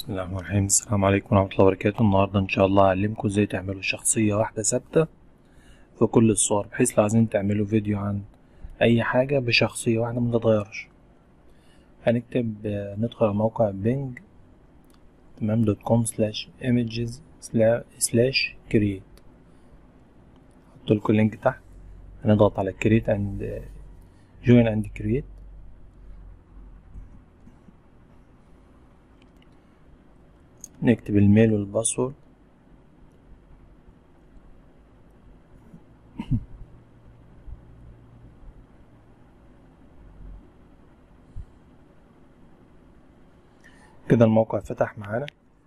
بسم الله الرحمن الرحيم السلام عليكم ورحمة الله وبركاته النهاردة إن شاء الله هعلمكم إزاي تعملوا شخصية واحدة ثابتة في كل الصور بحيث لو عايزين تعملوا فيديو عن أي حاجة بشخصية واحدة متتغيرش هنكتب آه، ندخل على موقع بينج تمام دوت كوم سلاش ايمجز سلاش كرييت هحطلكوا اللينك تحت هنضغط على كرييت اند جوين اند كرييت نكتب الميل والباسورد كده الموقع فتح معانا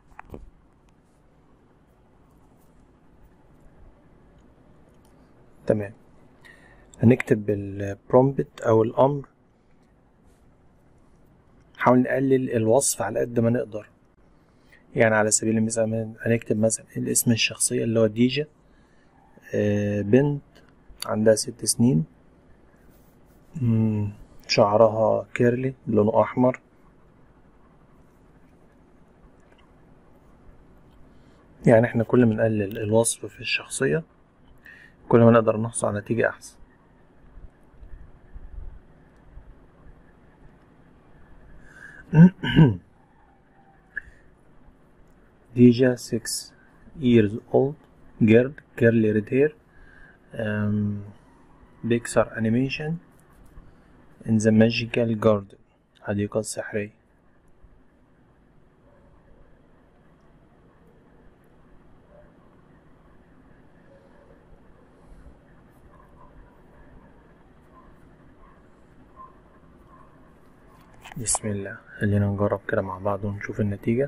تمام هنكتب البرومبت او الامر نحاول نقلل الوصف على قد ما نقدر يعني على سبيل المثال هنكتب مثلا الاسم الشخصية اللي هو ديجا آه، بنت عندها ست سنين مم، شعرها كيرلي لونه أحمر يعني احنا كل ما نقلل الوصف في الشخصية كل ما نقدر نحصل على نتيجة أحسن Deja, six years old, girl, curly red hair, um, Pixar animation in the magical garden حديقة السحرية بسم الله خلينا نجرب كده مع بعض ونشوف النتيجة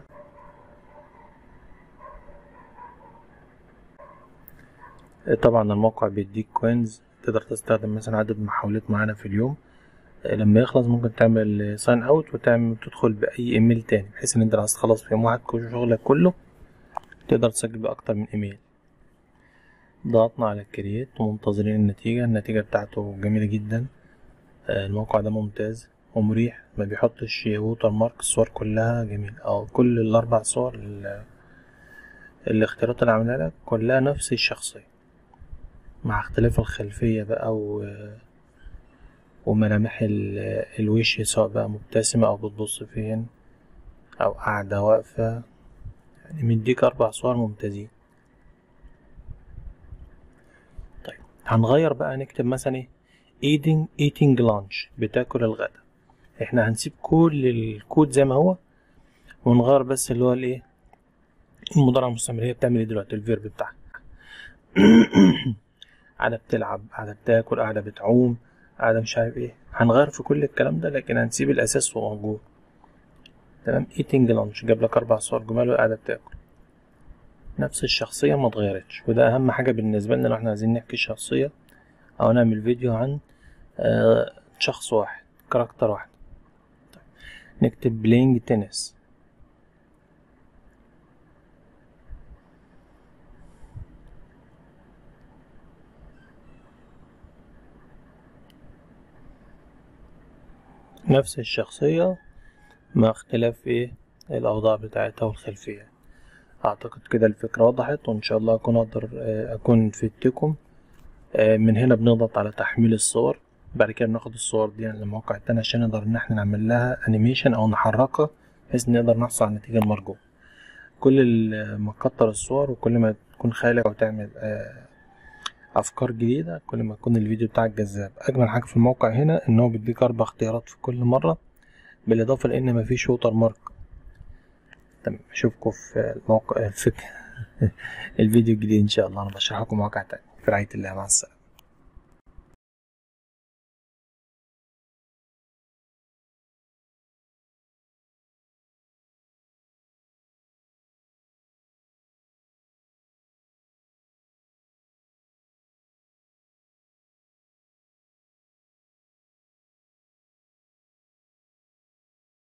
طبعا الموقع بيديك كوينز تقدر تستخدم مثلا عدد محاولات معانا في اليوم لما يخلص ممكن تعمل ساين اوت وتعمل تدخل باي ايميل تاني بحيث ان انت لو عايز تخلص في يوم واحد كل شغلك كله تقدر تسجل باكتر من ايميل ضغطنا على الكرييت ومنتظرين النتيجة النتيجة بتاعته جميلة جدا الموقع ده ممتاز ومريح ما بيحطش ووتر مارك الصور كلها جميل او كل الاربع صور ال- الاختيارات اللي عاملها لك كلها نفس الشخصية مع اختلاف الخلفية بقى و... وملامح ال- الوش سواء بقى مبتسمة أو بتبص فين أو قاعدة واقفة يعني مديك أربع صور ممتازين طيب هنغير بقى نكتب مثلا ايه eating eating lunch بتاكل الغدا احنا هنسيب كل الكود زي ما هو ونغير بس اللي هو الايه المضارع المستمر هي بتعمل ايه دلوقتي الفيرب بتاعها قاعدة بتلعب قاعدة بتاكل قاعدة بتعوم قاعدة مش عارف ايه هنغير في كل الكلام ده لكن هنسيب الأساس هو موجود تمام ايتنج لانش جاب لك أربع صور جمال وقاعدة بتاكل نفس الشخصية ما اتغيرتش وده أهم حاجة بالنسبة لنا لو احنا عايزين نحكي شخصية أو نعمل فيديو عن آه شخص واحد كاركتر واحد طيب. نكتب بلاينج تنس نفس الشخصية مع اختلاف ايه الأوضاع بتاعتها والخلفية أعتقد كده الفكرة وضحت وإن شاء الله أكون أقدر آه، أكون فدتكم آه، من هنا بنضغط على تحميل الصور بعد كده بناخد الصور دي على الموقع التاني عشان نقدر إن احنا نعمل لها أنيميشن أو نحركها بحيث نقدر نحصل على النتيجة المرجوة كل ال- ما تكتر الصور وكل ما تكون خيالك أو تعمل آه، أفكار جديدة كل ما يكون الفيديو بتاعك جذاب أجمل حاجة في الموقع هنا إن هو بيديك أربع اختيارات في كل مرة بالإضافة لأن مفيش ووتر مارك تمام أشوفكم في الموقع في الفيديو الجديد إن شاء الله أنا بشرح لكم مواقع تانية في رعاية الله مع السلامة